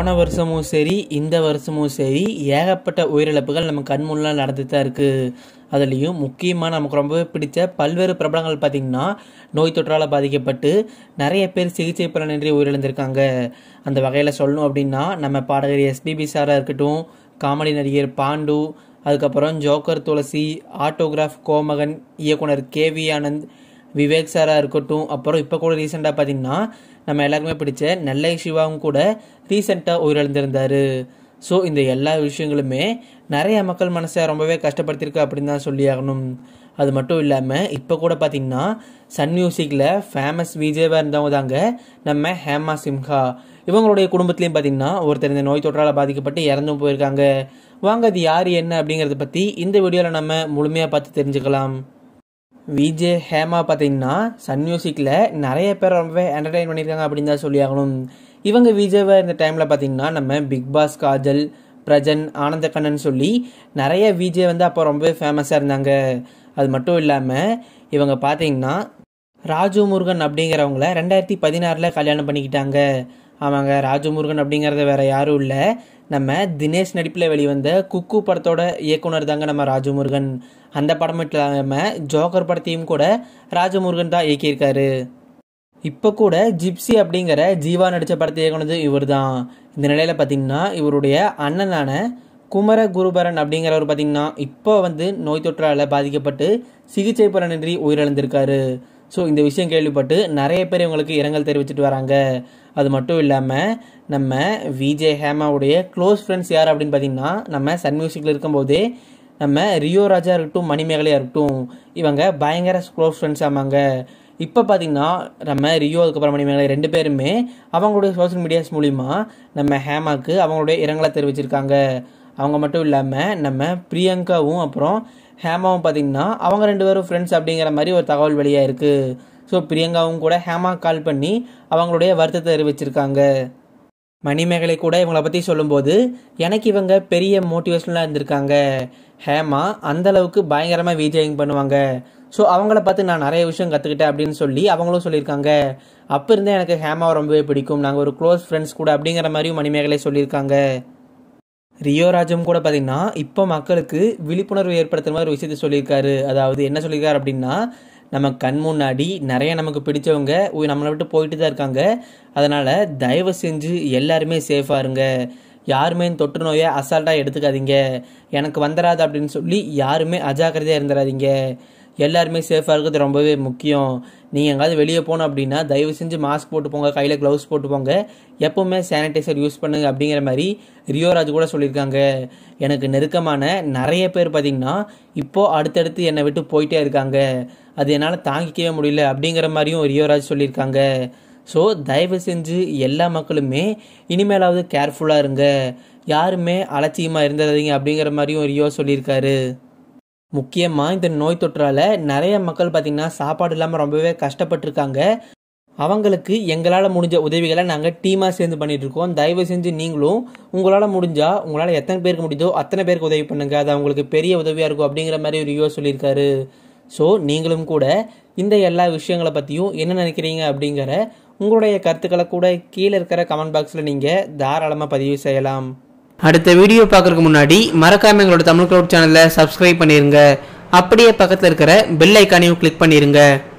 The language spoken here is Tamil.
போன வருஷமும் சரி இந்த வருஷமும் சரி ஏகப்பட்ட உயிரிழப்புகள் நம்ம கண் முன்னால் நடந்துட்டு தான் இருக்குது அதுலேயும் முக்கியமாக நமக்கு ரொம்பவே பிடிச்ச பல்வேறு பிரபலங்கள் பார்த்திங்கன்னா நோய் தொற்றால் பாதிக்கப்பட்டு நிறைய பேர் சிகிச்சை பலனின்றி உயிரிழந்திருக்காங்க அந்த வகையில் சொல்லணும் அப்படின்னா நம்ம பாடகர் எஸ்பிபி சாராக இருக்கட்டும் காமெடி நடிகர் பாண்டு அதுக்கப்புறம் ஜோக்கர் துளசி ஆட்டோகிராஃப் கோமகன் இயக்குனர் கே வி ஆனந்த் விவேக் சாராக இருக்கட்டும் அப்புறம் இப்போ கூட ரீசெண்டாக பார்த்தீங்கன்னா நம்ம எல்லாருக்குமே பிடிச்ச நெல்லை சிவாவும் கூட ரீசெண்டாக உயிரிழந்திருந்தார் ஸோ இந்த எல்லா விஷயங்களுமே நிறைய மக்கள் மனசை ரொம்பவே கஷ்டப்படுத்தியிருக்கு அப்படின்னு தான் சொல்லி ஆகணும் அது மட்டும் இல்லாமல் இப்போ கூட பார்த்தீங்கன்னா சன் மியூசிக்கில் ஃபேமஸ் விஜேவாக இருந்தவங்க தாங்க நம்ம ஹேமா சிம்ஹா இவங்களுடைய குடும்பத்துலேயும் பார்த்தீங்கன்னா ஒருத்தர் இந்த நோய் தொற்றால் பாதிக்கப்பட்டு இறந்தும் போயிருக்காங்க வாங்க அது யார் என்ன அப்படிங்கிறத பற்றி இந்த வீடியோவில் நம்ம முழுமையாக பார்த்து தெரிஞ்சுக்கலாம் விஜே ஹேமா பார்த்தீங்கன்னா சன் மியூசிக்கில் நிறைய பேர் ரொம்பவே என்டர்டைன் பண்ணியிருக்காங்க அப்படின்னு தான் சொல்லி ஆகணும் இவங்க விஜேவை இந்த டைமில் பார்த்தீங்கன்னா நம்ம பிக் பாஸ் காஜல் பிரஜன் ஆனந்த கண்ணன் சொல்லி நிறைய விஜே வந்து அப்போ ரொம்பவே ஃபேமஸாக இருந்தாங்க அது மட்டும் இல்லாமல் இவங்க பார்த்தீங்கன்னா ராஜு முருகன் அப்படிங்கிறவங்கள ரெண்டாயிரத்தி பதினாறில் கல்யாணம் பண்ணிக்கிட்டாங்க ஆமாங்க ராஜு முருகன் அப்படிங்கிறது வேற யாரும் இல்லை நம்ம தினேஷ் நடிப்பில் வெளிவந்த குக்கு படத்தோட இயக்குனர் தாங்க நம்ம ராஜு முருகன் அந்த படம் மட்டும் இல்லாமல் ஜோக்கர் படத்தையும் கூட ராஜமுருகன் தான் இயக்கியிருக்காரு இப்போ கூட ஜிப்சி அப்படிங்கிற ஜீவா நடித்த படத்தை இயக்குனது இவர் தான் இந்த நிலையில் பார்த்தீங்கன்னா இவருடைய அண்ணனான குமர குருபரன் அப்படிங்கிறவர் பார்த்தீங்கன்னா இப்போ வந்து நோய் தொற்றால் பாதிக்கப்பட்டு சிகிச்சை பலனின்றி உயிரிழந்திருக்காரு ஸோ இந்த விஷயம் கேள்விப்பட்டு நிறைய பேர் இவங்களுக்கு இரங்கல் தெரிவிச்சிட்டு வராங்க அது மட்டும் இல்லாமல் நம்ம விஜே ஹேமாவுடைய க்ளோஸ் ஃப்ரெண்ட்ஸ் யார் அப்படின்னு பார்த்தீங்கன்னா நம்ம சன் மியூசிக்கில் இருக்கும்போதே நம்ம ரியோ ராஜா இருக்கட்டும் மணிமேகலையாக இருக்கட்டும் இவங்க பயங்கர க்ளோஸ் ஃப்ரெண்ட்ஸ் ஆமாங்க இப்போ பார்த்தீங்கன்னா நம்ம ரியோ அதுக்கப்புறம் மணிமேகலை ரெண்டு பேருமே அவங்களுடைய சோஷியல் மீடியாஸ் மூலிமா நம்ம ஹேமாக்கு அவங்களுடைய இரங்கலை தெரிவிச்சிருக்காங்க அவங்க மட்டும் இல்லாமல் நம்ம பிரியங்காவும் அப்புறம் ஹேமாவும் பார்த்தீங்கன்னா அவங்க ரெண்டு பேரும் ஃப்ரெண்ட்ஸ் அப்படிங்கிற மாதிரி ஒரு தகவல் வெளியாக இருக்குது ஸோ பிரியங்காவும் கூட ஹேமா கால் பண்ணி அவங்களுடைய வருத்தத்தை தெரிவிச்சிருக்காங்க மணிமேகலை கூட இவங்களை பற்றி சொல்லும்போது எனக்கு இவங்க பெரிய மோட்டிவேஷனலாக இருந்திருக்காங்க ஹேமா அந்த அளவுக்கு பயங்கரமாக விஜயிங் பண்ணுவாங்க ஸோ அவங்கள பார்த்து நான் நிறைய விஷயம் கற்றுக்கிட்டேன் அப்படின்னு சொல்லி அவங்களும் சொல்லியிருக்காங்க அப்போ இருந்தே எனக்கு ஹேமாவை ரொம்பவே பிடிக்கும் நாங்கள் ஒரு க்ளோஸ் ஃப்ரெண்ட்ஸ் கூட அப்படிங்கிற மாதிரியும் மணிமேகலை சொல்லியிருக்காங்க ரியோ ராஜும் கூட பார்த்தீங்கன்னா இப்போ மக்களுக்கு விழிப்புணர்வு ஏற்படுத்துகிற மாதிரி ஒரு விஷயத்த சொல்லியிருக்காரு அதாவது என்ன சொல்லியிருக்காரு அப்படின்னா நம்ம கண் முன்னாடி நிறைய நமக்கு பிடிச்சவங்க உய் நம்மளை விட்டு போயிட்டு தான் இருக்காங்க அதனால் தயவு செஞ்சு எல்லாருமே சேஃபாக இருங்க யாருமே இந்த தொற்று நோயை அசால்ட்டாக எடுத்துக்காதீங்க எனக்கு வந்துடாது அப்படின்னு சொல்லி யாருமே அஜாக்கிரதையாக இருந்துடாதீங்க எல்லாருமே சேஃபாக இருக்கிறது ரொம்பவே முக்கியம் நீங்கள் எங்காவது வெளியே போகணும் அப்படின்னா தயவு செஞ்சு மாஸ்க் போட்டு போங்க கையில் க்ளவுஸ் போட்டு போங்க எப்போவுமே சானிடைசர் யூஸ் பண்ணுங்க அப்படிங்கிற மாதிரி ரியோராஜ் கூட சொல்லியிருக்காங்க எனக்கு நெருக்கமான நிறைய பேர் பார்த்திங்கன்னா இப்போது அடுத்தடுத்து என்னை விட்டு போயிட்டே இருக்காங்க அது என்னால் தாங்கிக்கவே முடியல அப்படிங்கிற மாதிரியும் ரியோராஜ் சொல்லியிருக்காங்க ஸோ தயவு செஞ்சு எல்லா மக்களுமே இனிமேலாவது கேர்ஃபுல்லாக இருங்க யாருமே அலட்சியமாக இருந்துடாதீங்க அப்படிங்கிற மாதிரியும் ரியோ சொல்லியிருக்காரு முக்கியமாக இந்த நோய் தொற்றால் நிறைய மக்கள் பார்த்திங்கன்னா சாப்பாடு இல்லாமல் ரொம்பவே கஷ்டப்பட்டிருக்காங்க அவங்களுக்கு எங்களால் முடிஞ்ச உதவிகளை நாங்கள் டீமாக சேர்ந்து பண்ணிட்டு இருக்கோம் தயவு செஞ்சு நீங்களும் உங்களால் முடிஞ்சால் உங்களால் எத்தனை பேருக்கு முடியுதோ அத்தனை பேருக்கு உதவி பண்ணுங்கள் அது அவங்களுக்கு பெரிய உதவியாக இருக்கும் அப்படிங்கிற மாதிரி ரியோ சொல்லியிருக்காரு ஸோ நீங்களும் கூட இந்த எல்லா விஷயங்களை பற்றியும் என்ன நினைக்கிறீங்க அப்படிங்கிற உங்களுடைய கருத்துக்களை கூட கீழே இருக்கிற கமெண்ட் பாக்ஸில் நீங்கள் தாராளமாக பதிவு செய்யலாம் அடுத்த வீடியோ பார்க்குறதுக்கு முன்னாடி மறக்காம எங்களோட தமிழ் க்ளவுட் சேனலை சப்ஸ்கிரைப் பண்ணிடுங்க அப்படியே பக்கத்தில் இருக்கிற பெல் ஐக்கானையும் கிளிக் பண்ணிடுங்க